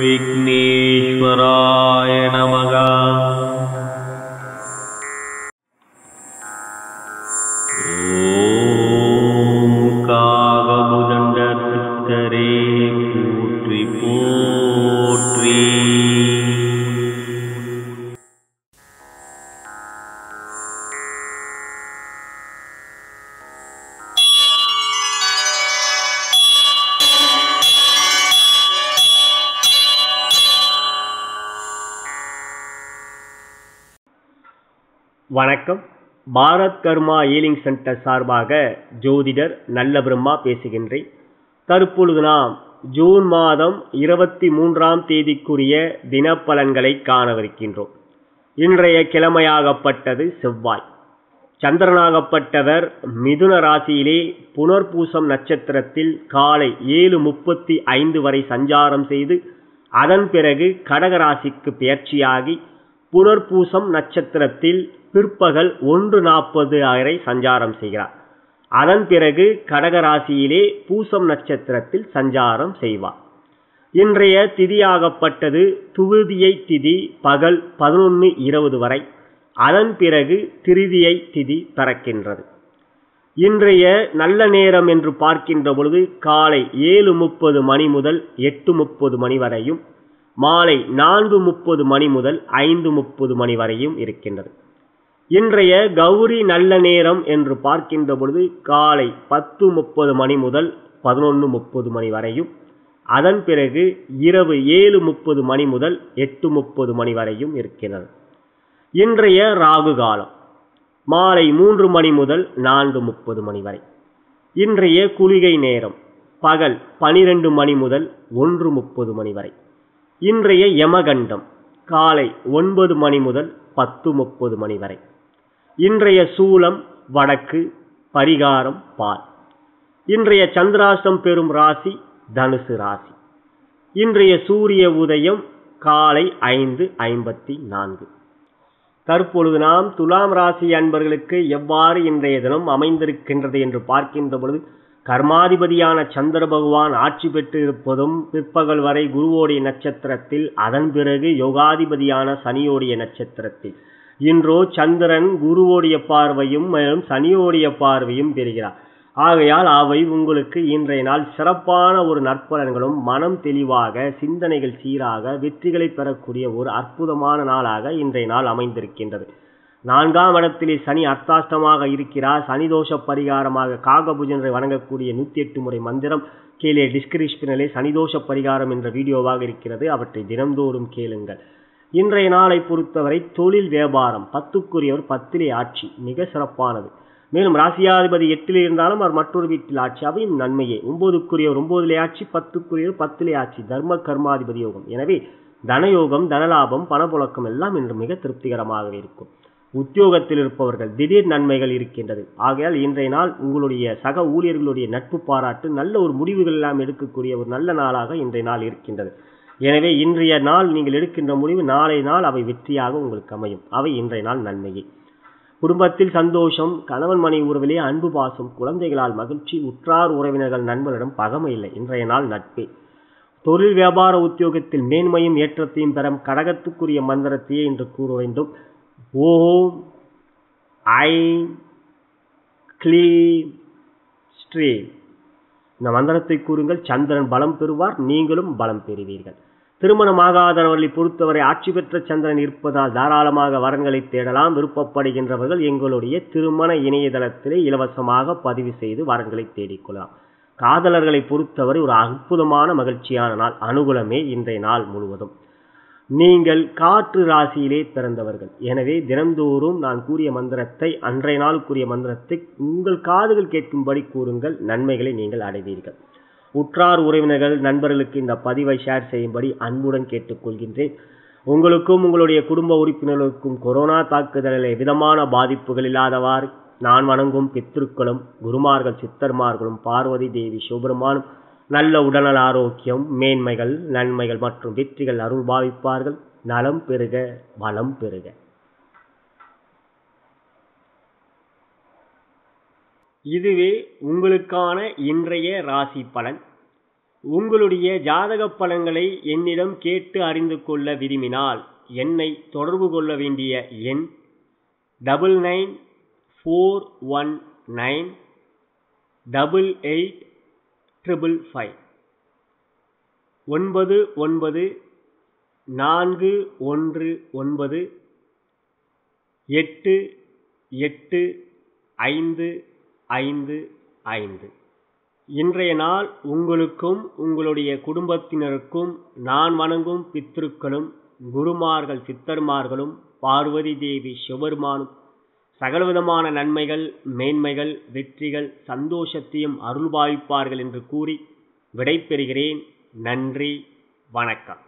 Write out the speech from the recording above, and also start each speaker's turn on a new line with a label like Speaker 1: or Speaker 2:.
Speaker 1: விக்னேஸ்வராய நமகா ஓம் காகபுதண்ட சித்தரே போற்றி போற்றி
Speaker 2: வணக்கம் பாரத் கர்மா ஈலிங் சென்டர் சார்பாக ஜோதிடர் நல்ல பிரம்மா பேசுகின்றேன் தற்பொழுது நாம் ஜூன் மாதம் இருபத்தி மூன்றாம் தேதிக்குரிய தினப்பலன்களை காணவிருக்கின்றோம் இன்றைய கிழமையாகப்பட்டது செவ்வாய் சந்திரனாகப்பட்டவர் மிதுன ராசியிலே புனர்பூசம் நட்சத்திரத்தில் காலை ஏழு முப்பத்தி ஐந்து வரை சஞ்சாரம் செய்து அதன் பிறகு கடக ராசிக்கு பெயர்ச்சியாகி புனர்பூசம் நட்சத்திரத்தில் பிற்பகல் ஒன்று நாற்பது வரை சஞ்சாரம் செய்கிறார் அதன் பிறகு கடக ராசியிலே பூசம் நட்சத்திரத்தில் சஞ்சாரம் செய்வார் இன்றைய திதியாகப்பட்டது துவிதியை திதி பகல் பதினொன்று இருபது வரை அதன் பிறகு திருதியை திதி பிறக்கின்றது இன்றைய நல்ல நேரம் என்று பார்க்கின்ற பொழுது காலை ஏழு முப்பது மணி முதல் எட்டு முப்பது மணி வரையும் மாலை நான்கு முப்பது மணி முதல் ஐந்து முப்பது மணி வரையும் இருக்கின்றது இன்றைய கௌரி நல்ல நேரம் என்று பார்க்கின்ற பொழுது காலை பத்து முப்பது மணி முதல் பதினொன்று முப்பது மணி வரையும் அதன் பிறகு இரவு ஏழு முப்பது மணி முதல் எட்டு முப்பது மணி வரையும் இருக்கிறது இன்றைய ராகு காலம் மாலை மூன்று மணி முதல் நான்கு முப்பது மணி வரை இன்றைய குளிகை நேரம் பகல் பனிரெண்டு மணி முதல் ஒன்று முப்பது மணி வரை இன்றைய யமகண்டம் காலை ஒன்பது மணி முதல் பத்து முப்பது மணி வரை இன்றைய சூலம் வடக்கு பரிகாரம் பால் இன்றைய சந்திராஷ்டம் பெறும் ராசி தனுசு ராசி இன்றைய சூரிய உதயம் காலை ஐந்து ஐம்பத்தி நான்கு தற்பொழுது நாம் துலாம் ராசி அன்பர்களுக்கு எவ்வாறு இன்றைய தினம் அமைந்திருக்கின்றது என்று பார்க்கின்ற பொழுது கர்மாதிபதியான சந்திர பகவான் ஆட்சி பெற்று இருப்பதும் பிற்பகல் வரை குருவோடைய நட்சத்திரத்தில் அதன் பிறகு யோகாதிபதியான சனியோடைய நட்சத்திரத்தில் இன்றோ சந்திரன் குருவோடைய பார்வையும் மேலும் சனியோடைய பார்வையும் பெறுகிறார் ஆகையால் அவை உங்களுக்கு இன்றைய நாள் சிறப்பான ஒரு நற்பலன்களும் மனம் தெளிவாக சிந்தனைகள் சீராக வெற்றிகளை பெறக்கூடிய ஒரு அற்புதமான நாளாக இன்றைய நாள் அமைந்திருக்கின்றது நான்காம் இடத்திலே சனி அர்த்தாஷ்டமாக இருக்கிறார் சனி தோஷ பரிகாரமாக காகபுஜனை வணங்கக்கூடிய நூற்றி எட்டு முறை மந்திரம் கீழே டிஸ்கிரிப்ஷனிலே சனிதோஷ பரிகாரம் என்ற வீடியோவாக இருக்கிறது அவற்றை தினந்தோறும் கேளுங்கள் இன்றைய நாளை பொறுத்தவரை தொழில் வியாபாரம் பத்துக்குரியவர் பத்திலே ஆட்சி மிக சிறப்பானது மேலும் ராசியாதிபதி எட்டில் இருந்தாலும் அவர் மற்றொரு வீட்டில் ஆட்சி அவையும் நன்மையே ஒன்பதுக்குரியவர் ஒன்பதிலே ஆட்சி பத்துக்குரியவர் பத்திலே ஆட்சி தர்ம கர்மாதிபதி யோகம் எனவே தனயோகம் தனலாபம் பணப்புழக்கம் எல்லாம் இன்று மிக திருப்திகரமாக இருக்கும் உத்தியோகத்தில் இருப்பவர்கள் திடீர் நன்மைகள் இருக்கின்றது ஆகையால் இன்றைய நாள் உங்களுடைய சக ஊழியர்களுடைய நட்பு பாராட்டு நல்ல ஒரு முடிவுகள் எல்லாம் எடுக்கக்கூடிய ஒரு நல்ல நாளாக இன்றைய நாள் இருக்கின்றது எனவே இன்றைய நாள் நீங்கள் எடுக்கின்ற முடிவு நாளை நாள் அவை வெற்றியாக உங்களுக்கு அமையும் அவை இன்றைய நாள் நன்மையே குடும்பத்தில் சந்தோஷம் கணவன் மனை உறவிலே அன்பு பாசம் குழந்தைகளால் மகிழ்ச்சி உற்றார் உறவினர்கள் நண்பர்களிடம் பகமை இல்லை இன்றைய நாள் நட்பே தொழில் வியாபார உத்தியோகத்தில் மேன்மையும் ஏற்றத்தையும் பெறும் கடகத்துக்குரிய மந்திரத்தையே இன்று கூற வேண்டும் ஓம் ஐம் க்ளீம் ஸ்ரீம் இந்த மந்திரத்தை கூறுங்கள் சந்திரன் பலம் பெறுவார் நீங்களும் பலம் பெறுவீர்கள் திருமணமாகாதவர்களை பொறுத்தவரை ஆட்சி பெற்ற சந்திரன் இருப்பதால் தாராளமாக வரன்களை தேடலாம் விருப்பப்படுகின்றவர்கள் எங்களுடைய திருமண இணையதளத்திலே இலவசமாக பதிவு செய்து வரன்களை தேடிக்கொள்ளலாம் காதலர்களை பொறுத்தவரை ஒரு அற்புதமான மகிழ்ச்சியான நாள் அனுகூலமே இன்றைய நாள் முழுவதும் நீங்கள் காற்று ராசியிலே பிறந்தவர்கள் எனவே தினந்தோறும் நான் கூறிய மந்திரத்தை அன்றைய நாள் கூறிய மந்திரத்தை உங்கள் காதுகள் கேட்கும்படி கூறுங்கள் நன்மைகளை நீங்கள் அடைவீர்கள் உற்றார் உறவினர்கள் நண்பர்களுக்கு இந்த பதிவை ஷேர் செய்யும்படி அன்புடன் கேட்டுக்கொள்கின்றேன் உங்களுக்கும் உங்களுடைய குடும்ப உறுப்பினர்களுக்கும் கொரோனா தாக்குதலில் விதமான பாதிப்புகள் இல்லாதவாறு நான் வணங்கும் பித்திருக்களும் குருமார்கள் சித்தர்மார்களும் பார்வதி தேவி சிவபெருமானும் நல்ல உடல்நல ஆரோக்கியம் மேன்மைகள் நன்மைகள் மற்றும் வெற்றிகள் அருள் பாவிப்பார்கள் நலம் பெறுக வளம் பெறுக இதுவே உங்களுக்கான இன்றைய ராசி பலன் உங்களுடைய ஜாதக பலன்களை என்னிடம் கேட்டு அறிந்து கொள்ள விரும்பினால் என்னை தொடர்பு கொள்ள வேண்டிய எண் double nine four one nine double eight triple five ஒன்பது ஒன்பது நான்கு ஒன்று ஒன்பது எட்டு எட்டு ஐந்து ஐந்து ஐந்து இன்றைய நாள் உங்களுக்கும் உங்களுடைய குடும்பத்தினருக்கும் நான் வணங்கும் பித்ருக்களும் குருமார்கள் சித்தர்மார்களும் பார்வதி தேவி சிவபெருமானும் சகலவிதமான நன்மைகள் மேன்மைகள் வெற்றிகள் சந்தோஷத்தையும் அருள்பாவிப்பார்கள் என்று கூறி விடைபெறுகிறேன் நன்றி வணக்கம்